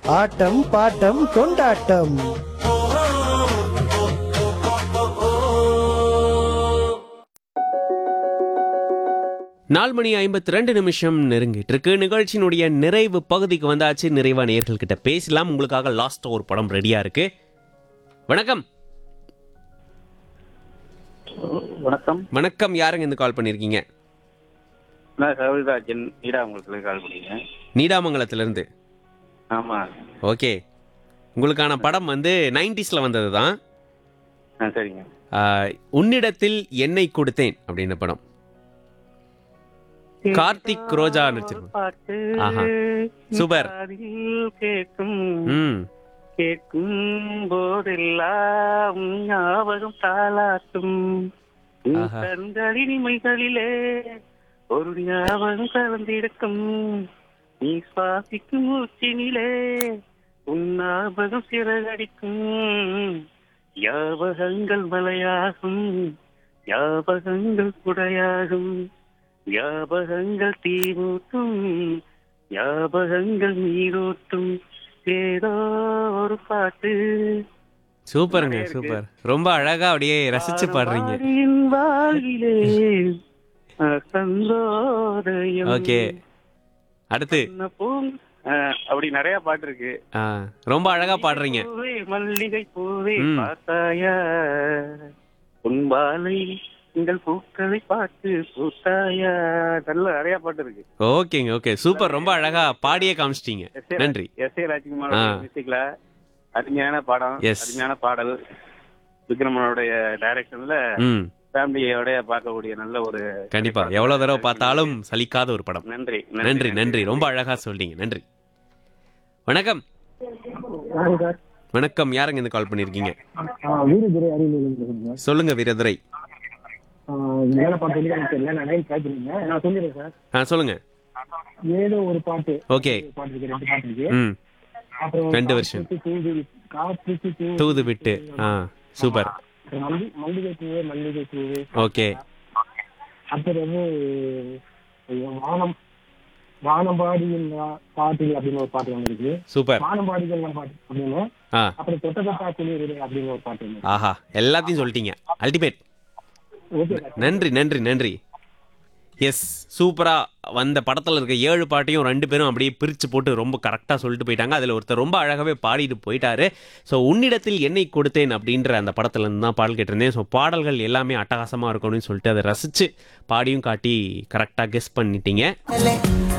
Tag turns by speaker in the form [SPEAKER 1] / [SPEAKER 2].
[SPEAKER 1] ஆட்டம் bottom கொண்டாட்டம்
[SPEAKER 2] நாலு மணி ஐம்பத்தி ரெண்டு நிமிஷம் நெருங்கிட்டு இருக்கு நிகழ்ச்சியினுடைய நிறைவு பகுதிக்கு வந்தாச்சு நிறைவா நேர்கள் கிட்ட பேசலாம் உங்களுக்காக லாஸ்ட் ஒரு படம் ரெடியா இருக்கு வணக்கம்
[SPEAKER 3] வணக்கம்
[SPEAKER 2] வணக்கம் யாருங்க இந்த கால் பண்ணிருக்கீங்க
[SPEAKER 3] நான் சௌரிராஜன் ஈடா உங்களுக்கு கால் பண்ணிங்க
[SPEAKER 2] நீடாமங்கலத்துல இருந்து
[SPEAKER 3] ஆமா
[SPEAKER 2] ஓகே உங்களுக்கான படம் வந்து நைன்டிஸ்ல வந்தது தான்
[SPEAKER 3] ஆ சரிங்க
[SPEAKER 2] உன்னிடத்தில் என்னை கொடுத்தேன் அப்படின்ற படம் கார்த்திக் ரோஜா நடிச்சிருப்பாங்க.
[SPEAKER 3] பாட்டு
[SPEAKER 2] ஆஹா. சூப்பர்.
[SPEAKER 3] காதில் கேட்கும்
[SPEAKER 2] ம்
[SPEAKER 3] கேட்கும் போதெல்லாம் ஞாபகம் தாளாட்டும் உன்
[SPEAKER 2] ஆஹா.
[SPEAKER 3] கண்களின் இமைகளிலே ஒரு ஞாபகம் கலந்திருக்கும் நீ சுவாசிக்கும் மூச்சினிலே உன் ஞாபகம் சிறகடிக்கும் ஞாபகங்கள் மலையாகும் ஞாபகங்கள் குடையாகும் ஞாபகங்கள் தீவூட்டும் ஞாபகங்கள் நீரூட்டும் ஏதோ ஒரு பாட்டு
[SPEAKER 2] சூப்பருங்க
[SPEAKER 3] நிறைய இருக்கு.
[SPEAKER 2] சூப்பர் ரொம்ப அழகா அப்படியே ரசிச்சு பாடுறீங்க
[SPEAKER 3] ஆரவாரியின் வாழ்விலே சந்தோதயம்
[SPEAKER 2] ஓகே அடுத்து
[SPEAKER 3] சின்ன பூங்- அஹ், அப்படி நிறைய பாட்டு இருக்கு
[SPEAKER 2] ஆ, ரொம்ப அழகா பாடுறீங்க
[SPEAKER 3] பூவே, மல்லிகை பூவே
[SPEAKER 2] ம்.
[SPEAKER 3] பார்த்தாயா உன்பாலை உங்கள் பூக்களை பார்த்து பூத்தாயா நல்ல நிறைய பாட்டு இருக்கு
[SPEAKER 2] ஓகேங்க ஓகே சூப்பர் ரொம்ப அழகா பாடியே காமிச்சிட்டீங்க
[SPEAKER 3] எஸ் ஏ
[SPEAKER 2] நன்றி
[SPEAKER 3] எஸ் ஏ ராஜ்குமார்
[SPEAKER 2] ஆ.
[SPEAKER 3] மியூசிக்ல அருமையான படம்
[SPEAKER 2] Yes.
[SPEAKER 3] அருமையான பாடல் விக்ரமனுடைய டைரக்ஷன்ல
[SPEAKER 2] ம்
[SPEAKER 3] ஃபேமிலியோட பார்க்கக்கூடிய நல்ல ஒரு
[SPEAKER 2] கண்டிப்பா எவ்வளவு தடவை பார்த்தாலும் சலிக்காத ஒரு படம்
[SPEAKER 3] நன்றி
[SPEAKER 2] நன்றி நன்றி ரொம்ப அழகா சொல்றீங்க நன்றி வணக்கம்
[SPEAKER 4] சார்
[SPEAKER 2] வணக்கம் யாருங்க இந்த கால் பண்ணிருக்கீங்க
[SPEAKER 4] வீரதுரை அறிவியல்
[SPEAKER 2] சொல்லுங்க வீரதுரை
[SPEAKER 4] வேலை பாட்டு வந்து எனக்கு தெரியல நான் லைன் ட்ரை பண்ணிருந்தேன் நான் சொல்லிடுறேன் சார்
[SPEAKER 2] ஆ சொல்லுங்க
[SPEAKER 4] ஏதோ ஒரு பாட்டு
[SPEAKER 2] ஓகே
[SPEAKER 4] ஒரு பாட்டு இருக்கு ரெண்டு பாட்டு இருக்கு
[SPEAKER 2] ம்
[SPEAKER 4] அப்புறம்
[SPEAKER 2] ரெண்டு வருஷம்.
[SPEAKER 4] காற்றுக்கு தூது விட்டு- காற்றுக்கு தூது
[SPEAKER 2] தூது விட்டு ஆ சூப்பர்
[SPEAKER 4] அப்புறம் மல்லி- மல்லிகை பூவே மல்லிகை பூவே
[SPEAKER 2] ஓகே
[SPEAKER 4] அப்புறம் வந்து ஐயோ, வானம் வானம்பாடியில் பாட்டில் அப்படின்னு ஒரு பாட்டு வந்திருக்கு
[SPEAKER 2] சூப்பர்
[SPEAKER 4] வானம்பாடிகள் பாட்டு அப்படின்னு
[SPEAKER 2] ஆ
[SPEAKER 4] அப்புறம் தொட்ட தொட்டா குளிர் அப்படின்னு ஒரு பாட்டு வந்து
[SPEAKER 2] ஆஹா எல்லாத்தையும் சொல்லிட்டீங்க அல்டிமேட்
[SPEAKER 4] ஓகே சார்
[SPEAKER 2] நன்றி நன்றி நன்றி எஸ் சூப்பரா வந்த படத்துல இருக்க ஏழு பாட்டையும் ரெண்டு பேரும் அப்படியே பிரிச்சு போட்டு ரொம்ப கரெக்டா சொல்லிட்டு போயிட்டாங்க அதுல ஒருத்தர் ரொம்ப அழகாவே பாடிட்டு போயிட்டாரு ஸோ உன்னிடத்தில் என்னை கொடுத்தேன் அப்படின்ற அந்த படத்துல இருந்து தான் பாடல் கேட்டிருந்தேன் ஸோ பாடல்கள் எல்லாமே அட்டகாசமா இருக்கணும்னு சொல்லிட்டு அதை ரசிச்சு பாடியும் காட்டி கரெக்டா கெஸ் பண்ணிட்டீங்க